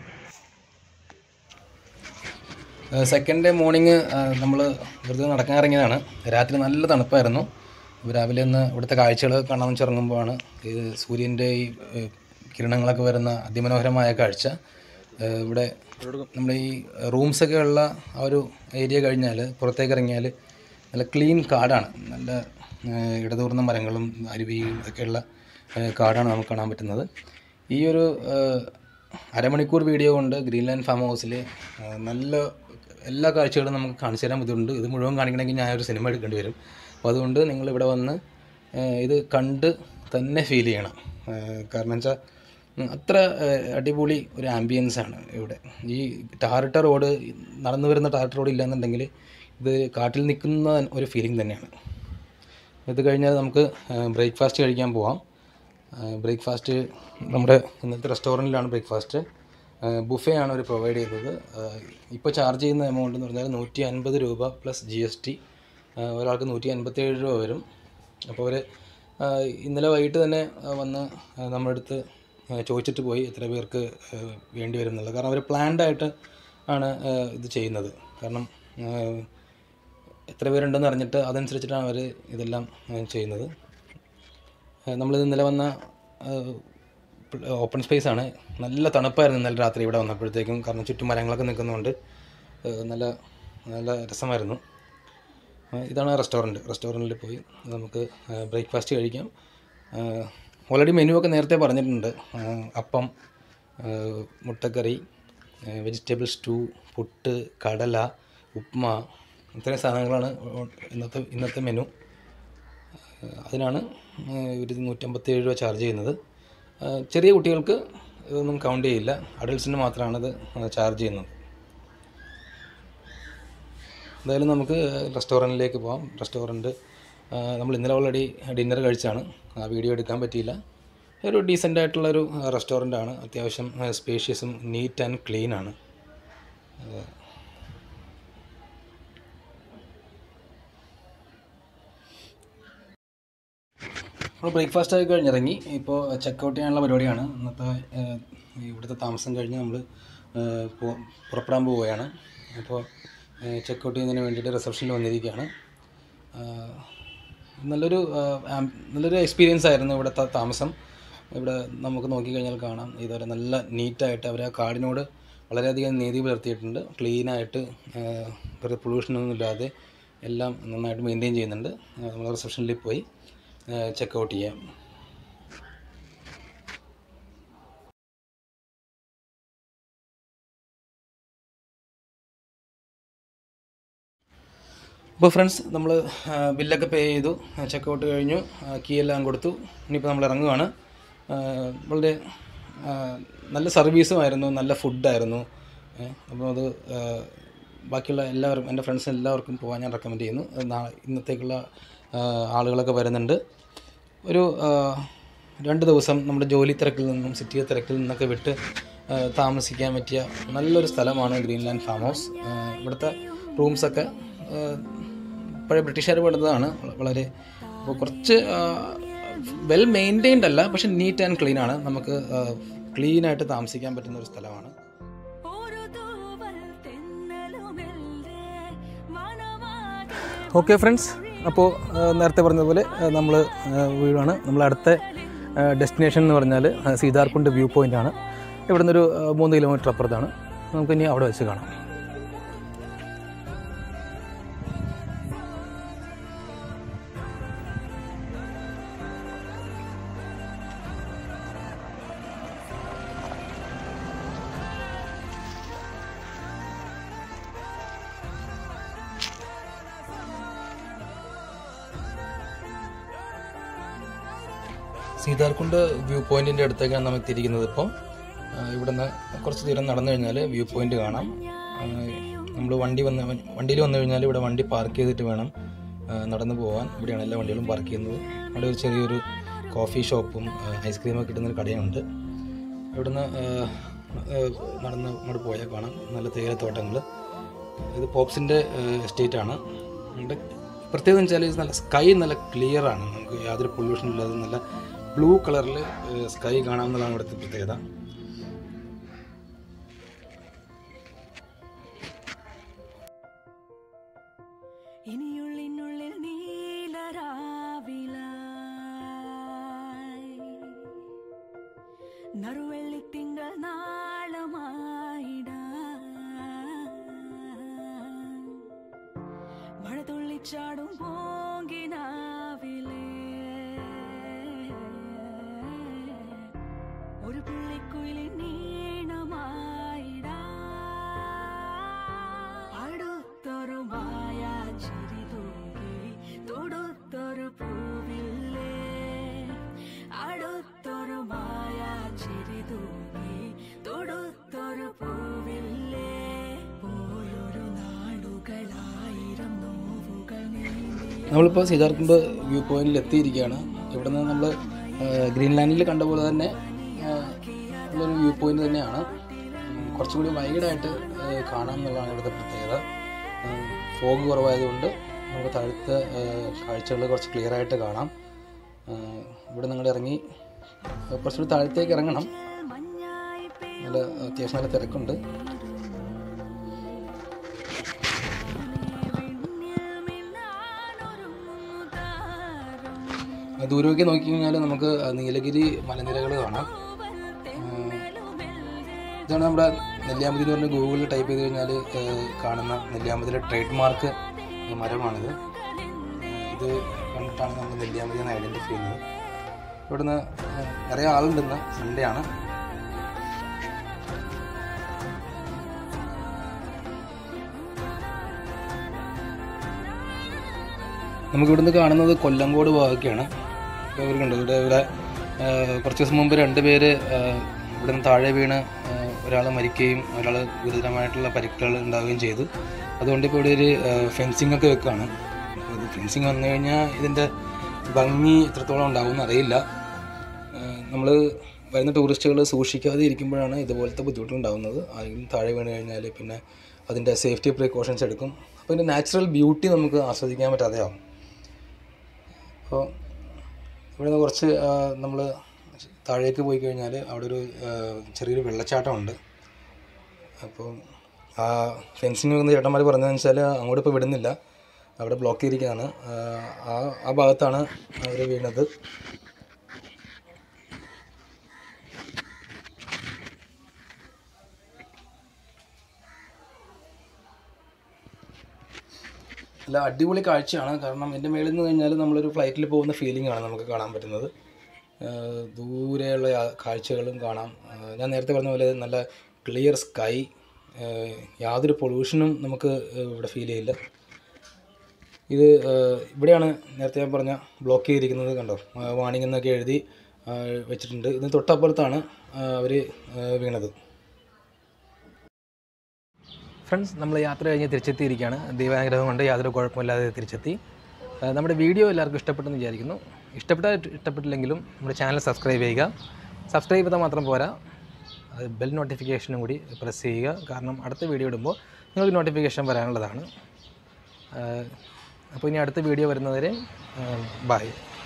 സെക്കൻഡ് മോർണിംഗ് നമ്മൾ വെറുതെ നടക്കാൻ ഇറങ്ങിയതാണ് രാത്രി നല്ല തണുപ്പായിരുന്നു അപ്പോൾ രാവിലെ ഒന്ന് ഇവിടുത്തെ കാഴ്ചകൾ കാണാൻ വെച്ച് ഇറങ്ങുമ്പോഴാണ് ഈ സൂര്യൻ്റെ ഈ ഏഹ്, കിരണങ്ങളൊക്കെ വരുന്ന അതിമനോഹരമായ കാഴ്ച ഏഹ്, ഇവിടെ നമ്മുടെ ഈ റൂംസൊക്കെ ഉള്ള ആ ഒരു ഏരിയ കഴിഞ്ഞാൽ പുറത്തേക്ക് ഇറങ്ങിയാൽ നല്ല ക്ലീൻ കാടാണ് നല്ല ഏഹ്, ഇടതൂർന്ന മരങ്ങളും അരുവിയും ഒക്കെയുള്ള ഏഹ്, കാടാണ് നമുക്ക് കാണാൻ പറ്റുന്നത് ഈ ഒരു ഏഹ്, അരമണിക്കൂർ വീഡിയോ കൊണ്ട് ഗ്രീൻലാൻഡ് ഫാം ഹൗസിൽ നല്ല എല്ലാ കാഴ്ചകളും നമുക്ക് കാണിച്ചു തരാൻ ബുദ്ധിമുട്ടുണ്ട് ഇത് മുഴുവൻ കാണിക്കണമെങ്കിൽ ഞാൻ ഒരു സിനിമ എടുക്കേണ്ടി വരും അപ്പോൾ അതുകൊണ്ട് നിങ്ങൾ ഇവിടെ വന്ന് ഏഹ്, ഇത് കണ്ട് തന്നെ ഫീൽ ചെയ്യണം ഏഹ്, കാരണം വെച്ചാൽ അത്ര ഏഹ്, അടിപൊളി ഒരു ആംബിയൻസ് ആണ് ഇവിടെ ഈ ടാറിട്ട റോഡ് നടന്നു വരുന്ന ടാറിട്ട റോഡ് ഇല്ലാന്നുണ്ടെങ്കിൽ ഇത് കാട്ടിൽ നിൽക്കുന്ന ഒരു ഫീലിംഗ് തന്നെയാണ് ഇത് കഴിഞ്ഞാൽ നമുക്ക് ബ്രേക്ക്ഫാസ്റ്റ് കഴിക്കാൻ പോവാം ബ്രേക്ക്ഫാസ്റ്റ് നമ്മുടെ ഇന്നത്തെ റെസ്റ്റോറൻറ്റിലാണ് ബ്രേക്ക്ഫാസ്റ്റ് ബുഫേ ആണ് അവർ പ്രൊവൈഡ് ചെയ്തത് ഇപ്പോൾ ചാർജ് ചെയ്യുന്ന എമൗണ്ട് എന്ന് പറഞ്ഞാൽ നൂറ്റി അൻപത് രൂപ പ്ലസ് ജി എസ് ടി ഒരാൾക്ക് നൂറ്റി അൻപത്തേഴ് രൂപ വരും അപ്പോൾ അവർ ഇന്നലെ വൈകിട്ട് തന്നെ ആ, വന്ന് ആ, നമ്മുടെ അടുത്ത് ആ, ചോദിച്ചിട്ട് പോയി എത്ര പേർക്ക് ആ, വേണ്ടി വരും എന്നുള്ളത് കാരണം അവർ പ്ലാൻഡ് ആയിട്ട് ആണ് ആ, ഇത് ചെയ്യുന്നത് കാരണം ആ, എത്ര പേരുണ്ടെന്ന് അറിഞ്ഞിട്ട് അതനുസരിച്ചിട്ടാണ് അവർ ഇതെല്ലാം ആ, ചെയ്യുന്നത് നമ്മളിത് ഇന്നലെ വന്ന ഓപ്പൺ സ്പേസ് ആണ് നല്ല തണുപ്പായിരുന്നു ഇന്നലെ രാത്രി ഇവിടെ വന്നപ്പോഴത്തേക്കും കാരണം ചുറ്റും മരങ്ങളൊക്കെ നിൽക്കുന്നതുകൊണ്ട് ഏഹ് നല്ല നല്ല രസമായിരുന്നു ഏഹ് ഇതാണ് റെസ്റ്റോറൻറ്റ് റെസ്റ്റോറൻറ്റിൽ പോയി നമുക്ക് ബ്രേക്ക്ഫാസ്റ്റ് കഴിക്കാം ഓൾറെഡി മെനു ഒക്കെ നേരത്തെ പറഞ്ഞിട്ടുണ്ട് ഏഹ് അപ്പം ഏഹ് മുട്ടക്കറി വെജിറ്റബിൾ സ്റ്റൂ പുട്ട് കടല ഉപ്മ ഇത്രയും സാധനങ്ങളാണ് ഇന്നത്തെ ഇന്നത്തെ മെനു അതിനാണ് ഒരു നൂറ്റമ്പത്തേഴ് രൂപ ചാർജ് ചെയ്യുന്നത് ആ, ചെറിയ കുട്ടികൾക്ക് ഇതൊന്നും കൗണ്ട് ചെയ്യില്ല അഡൽസിന് മാത്രമാണത് ചാർജ് ചെയ്യുന്നത് എന്തായാലും നമുക്ക് റെസ്റ്റോറൻറ്റിലേക്ക് പോകാം റെസ്റ്റോറൻറ്റ് നമ്മൾ ഇന്നലെ ഓൾറെഡി ഡിന്നർ കഴിച്ചാണ് ആ വീഡിയോ എടുക്കാൻ പറ്റിയില്ല ഒരു ഡീസൻ്റ് ആയിട്ടുള്ളൊരു റെസ്റ്റോറൻ്റാണ് അത്യാവശ്യം സ്പേഷ്യസും നീറ്റ് ആൻഡ് ക്ലീൻ ആണ് നമ്മൾ ബ്രേക്ക്ഫാസ്റ്റ് ആയി കഴിഞ്ഞിറങ്ങി ഇപ്പോൾ ചെക്കൗട്ട് ചെയ്യാനുള്ള പരിപാടിയാണ് ഇന്നത്തെ ഏഹ്, ഇവിടുത്തെ താമസം കഴിഞ്ഞ് നമ്മൾ പുറപ്പെടാൻ പോവുകയാണ് അപ്പോൾ ചെക്കൗട്ട് ചെയ്യുന്നതിന് വേണ്ടിയിട്ട് റിസപ്ഷനിൽ വന്നിരിക്കുകയാണ് ആഹ്, നല്ലൊരു ആഹ്, ആം- നല്ലൊരു എക്സ്പീരിയൻസ് ആയിരുന്നു ഇവിടുത്തെ താമസം ഇവിടെ നമുക്ക് നോക്കിക്കഴിഞ്ഞാൽ കാണാം ഇതുവരെ നല്ല നീറ്റായിട്ട് അവർ ആ കാടിനോട് വളരെയധികം നീതി പുലർത്തിയിട്ടുണ്ട് ക്ലീനായിട്ട് വെറുതെ പൊല്യൂഷനൊന്നും ഇല്ലാതെ എല്ലാം നന്നായിട്ട് മെയിൻറ്റെയിൻ ചെയ്യുന്നുണ്ട് നമ്മൾ റിസപ്ഷനിൽ പോയി ചെക്കൗട്ട് ചെയ്യാം അപ്പോൾ ഫ്രണ്ട്സ് നമ്മൾ ബില്ലൊക്കെ പേ ചെയ്തു ചെക്കൗട്ട് കഴിഞ്ഞു കീ എല്ലാം കൊടുത്തു ഇനിയിപ്പോൾ നമ്മൾ ഇറങ്ങുകയാണ് ആ, വളരെ ആ, നല്ല സർവീസുമായിരുന്നു നല്ല ഫുഡായിരുന്നു അപ്പോൾ അത് ആ, ബാക്കിയുള്ള എല്ലാവരും എൻ്റെ ഫ്രണ്ട്സ് എല്ലാവർക്കും പോകാൻ ഞാൻ റെക്കമെൻഡ് ചെയ്യുന്നു അത് നാ- ഇന്നത്തേക്കുള്ള ആ, ആളുകളൊക്കെ വരുന്നുണ്ട് ഒരു ആ, രണ്ട് ദിവസം നമ്മുടെ ജോലി തിരക്കിൽ നിന്നും സിറ്റി തിരക്കിൽ നിന്നൊക്കെ വിട്ട് ആ, താമസിക്കാൻ പറ്റിയ നല്ലൊരു സ്ഥലമാണ് ഗ്രീൻലാൻഡ് ഫാം ഹൗസ് ആ, ഇവിടുത്തെ റൂംസൊക്കെ ആ, പഴയ ബ്രിട്ടീഷുകാർ പണിതാണ് വളരെ അപ്പോൾ കുറച്ച് വെൽ മെയിൻറ്റൈൻഡ് അല്ല പക്ഷെ നീറ്റ് ആൻഡ് ക്ലീൻ ആണ് നമുക്ക് ക്ലീൻ ആയിട്ട് താമസിക്കാൻ പറ്റുന്ന ഒരു സ്ഥലമാണ് ഒരു തൂവൽ തെന്നലുമെല്ലേ മനമാകെ ഓക്കെ ഫ്രണ്ട്സ് അപ്പോൾ നേരത്തെ പറഞ്ഞതുപോലെ നമ്മൾ വീടാണ് നമ്മൾ അടുത്ത ഡെസ്റ്റിനേഷൻ എന്ന് പറഞ്ഞാൽ ആ, സീതാർകുണ്ട് വ്യൂ പോയിൻ്റ് ആണ് ഇവിടെ നിന്നൊരു ആ, മൂന്ന് കിലോമീറ്റർ അപ്പുറത്താണ് നമുക്കിനി അവിടെ വെച്ച് കാണാം സീതാർകുണ്ട് വ്യൂ പോയിന്റിന്റെ അടുത്തേക്കാണ് നമ്മൾ എത്തിയിരിക്കുന്നത് ഇപ്പോൾ ഇവിടെ നിന്ന് കുറച്ച് ദൂരം നടന്നു കഴിഞ്ഞാൽ വ്യൂ പോയിന്റ് കാണാം നമ്മൾ വണ്ടി വന്ന് വണ്ടിയിൽ വന്നു കഴിഞ്ഞാൽ ഇവിടെ വണ്ടി പാർക്ക് ചെയ്തിട്ട് വേണം ആ, നടന്നു പോകാൻ ഇവിടെയാണ് എല്ലാ വണ്ടികളും പാർക്ക് ചെയ്യുന്നത് അവിടെ ഒരു ചെറിയൊരു കോഫി ഷോപ്പും ഐസ്ക്രീമൊക്കെ കിട്ടുന്ന ഒരു കടയുണ്ട് ഇവിടുന്ന് ആ, ആ, നടന്ന് അങ്ങോട്ട് പോയാൽ കാണാം നല്ല തേയിലത്തോട്ടങ്ങൾ ഇത് പോപ്സിൻ്റെ എസ്റ്റേറ്റ് ആണ് ഇവിടെ പ്രത്യേകത വെച്ചാൽ ഇത് നല്ല സ്കൈ നല്ല ക്ലിയർ ആണ് നമുക്ക് യാതൊരു പൊല്യൂഷൻ ഇല്ലാതെ നല്ല ബ്ലൂ കളറിൽ സ്കൈ കാണാവുന്നതാണ് ഇവിടുത്തെ പ്രത്യേകത ഇനിയുള്ളിനുള്ളിൽ നീലരാവിലായി നറുവെള്ളിത്തിങ്കൾ നാളമായിട മഴ തുള്ളിച്ചാടും പോങ്കിനാവിലേ ഒരു പുള്ളിക്കുയിലിൻ നീണമായിട അടുത്തൊരു മായ ചിരി തൂകി തൊടുത്തൊരു പൂവില്ലേ അടുത്തൊരു മായ ചിരി തൂകി തൊടുത്തൊരു പൂവില്ലേ പോയൊരു നാടുകളായിരം നോവുകൾ നീന്തി നമ്മളിപ്പോൾ സീതാർകുണ്ട് വ്യൂ പോയിന്റിൽ എത്തിയിരിക്കുകയാണ് ഇവിടെ നിന്ന് നമ്മൾ ഗ്രീൻലാൻഡിൽ കണ്ട പോലെ തന്നെ ആ, ഉള്ളൊരു വ്യൂ പോയിന്റ് തന്നെയാണ് ഉം, കുറച്ചും കൂടി വൈഡായിട്ട് കാണാം എന്നുള്ളതാണ് ഇവിടുത്തെ പ്രത്യേകത ഫോഗ് കുറവായതുകൊണ്ട് നമുക്ക് താഴത്തെ കാഴ്ചകൾ കുറച്ച് ക്ലിയർ ആയിട്ട് കാണാം ആ, ഇവിടെ നിങ്ങൾ ഇറങ്ങി ആ, കുറച്ചുകൂടി താഴത്തേക്ക് ഇറങ്ങണം നല്ല അത്യാവശ്യം നല്ല തിരക്കുണ്ട് ദൂരമൊക്കെ നോക്കിക്കഴിഞ്ഞാൽ നമുക്ക് നീലഗിരി മലനിരകൾ കാണാം ഉം, ഇതാണ് നമ്മുടെ നെല്ലിയാമ്പതി എന്ന് പറഞ്ഞ ഗൂഗിളിൽ ടൈപ്പ് ചെയ്ത് കഴിഞ്ഞാൽ കാണുന്ന നെല്ലിയാമ്പതിയിലെ ട്രേഡ് മാർക്ക് മരമാണിത് ഇത് കണ്ടിട്ടാണ് നമ്മൾ നെല്ലിയാമ്പതി എന്ന് ഐഡൻറ്റിഫൈ ചെയ്യുന്നത് ഇവിടുന്ന് ഏഹ്, നിറയെ ആളുണ്ടെന്ന് സൺഡേ ആണ് നമുക്ക് ഇവിടുന്ന് കാണുന്നത് കൊല്ലങ്കോട് ഭാഗമൊക്കെയാണ് ഇപ്പോൾ ഇവർ കണ്ടു ഇവിടെ ഇവിടെ ആ, കുറച്ച് ദിവസം മുമ്പ് രണ്ട് പേര് ആ, ഇവിടെ നിന്ന് താഴെ വീണ് ഒരാൾ മരിക്കുകയും ഒരാൾ ഗുരുതരമായിട്ടുള്ള പരിക്കുകൾ ഉണ്ടാവുകയും ചെയ്തു അതുകൊണ്ട് ഇപ്പോൾ ഇവിടെ ഒരു ഫെൻസിങ് ഒക്കെ വെക്കുകയാണ് അപ്പോൾ ഇത് ഫെൻസിങ് വന്നു കഴിഞ്ഞാൽ ഇതിൻ്റെ ഭംഗി എത്രത്തോളം ഉണ്ടാവുമെന്ന് അറിയില്ല നമ്മൾ വരുന്ന ടൂറിസ്റ്റുകൾ സൂക്ഷിക്കാതെ ഇരിക്കുമ്പോഴാണ് ഇതുപോലത്തെ ബുദ്ധിമുട്ടുണ്ടാകുന്നത് ആരെങ്കിലും താഴെ വീണ് കഴിഞ്ഞാൽ പിന്നെ അതിൻ്റെ സേഫ്റ്റി പ്രിക്കോഷൻസ് എടുക്കും അപ്പോൾ ഇതിൻ്റെ നാച്ചുറൽ ബ്യൂട്ടി നമുക്ക് ആസ്വദിക്കാൻ പറ്റാതെ ആവും അപ്പോൾ ഇവിടെ നിന്ന് കുറച്ച് നമ്മൾ താഴേക്ക് പോയി കഴിഞ്ഞാൽ അവിടെ ഒരു ആ, ചെറിയൊരു വെള്ളച്ചാട്ടമുണ്ട് അപ്പോൾ ആ ഫെൻസിങ് വന്ന ചേട്ടന്മാർ പറഞ്ഞതെന്ന് വെച്ചാൽ അങ്ങോട്ട് ഇപ്പോൾ വിടുന്നില്ല അവിടെ ബ്ലോക്ക് ചെയ്തിരിക്കുകയാണ് ആ, ആ ആ ഭാഗത്താണ് അവർ വീണത് നല്ല അടിപൊളി കാഴ്ചയാണ് കാരണം എൻ്റെ മേളിൽ നിന്ന് കഴിഞ്ഞാൽ നമ്മളൊരു ഫ്ലൈറ്റിൽ പോകുന്ന ഫീലിംഗ് ആണ് നമുക്ക് കാണാൻ പറ്റുന്നത് ആഹ് ദൂരെയുള്ള യാ- കാഴ്ചകളും കാണാം ആഹ് ഞാൻ നേരത്തെ പറഞ്ഞ പോലെ നല്ല ക്ലിയർ സ്കൈ യാതൊരു പൊല്യൂഷനും നമുക്ക് ഇവിടെ ഫീൽ ചെയ്യില്ല ഇത് ആ, ഇവിടെയാണ് നേരത്തെ ഞാൻ പറഞ്ഞ ബ്ലോക്ക് ചെയ്തിരിക്കുന്നത് കണ്ടോ വാണിംഗ് എന്നൊക്കെ എഴുതി ആ, വെച്ചിട്ടുണ്ട് ഇതിന് തൊട്ടപ്പുറത്താണ് അവർ വീണത് ഫ്രണ്ട്സ് നമ്മൾ യാത്ര കഴിഞ്ഞ് തിരിച്ചെത്തിയിരിക്കുകയാണ് ദൈവാനുഗ്രഹം കൊണ്ട് യാതൊരു കുഴപ്പമില്ലാതെ തിരിച്ചെത്തി ആ, നമ്മുടെ വീഡിയോ എല്ലാവർക്കും ഇഷ്ടപ്പെട്ടെന്ന് വിചാരിക്കുന്നു ഇഷ്ടപ്പെട്ട ഇഷ്ടപ്പെട്ടില്ലെങ്കിലും നമ്മുടെ ചാനൽ സബ്സ്ക്രൈബ് ചെയ്യുക സബ്സ്ക്രൈബ് ചെയ്താൽ മാത്രം പോരാ അത് ബെൽ നോട്ടിഫിക്കേഷനും കൂടി പ്രസ് ചെയ്യുക കാരണം അടുത്ത വീഡിയോ ഇടുമ്പോൾ നിങ്ങൾക്ക് നോട്ടിഫിക്കേഷൻ വരാനുള്ളതാണ് ആ, അപ്പോൾ ഇനി അടുത്ത വീഡിയോ വരുന്നവരെ ബൈ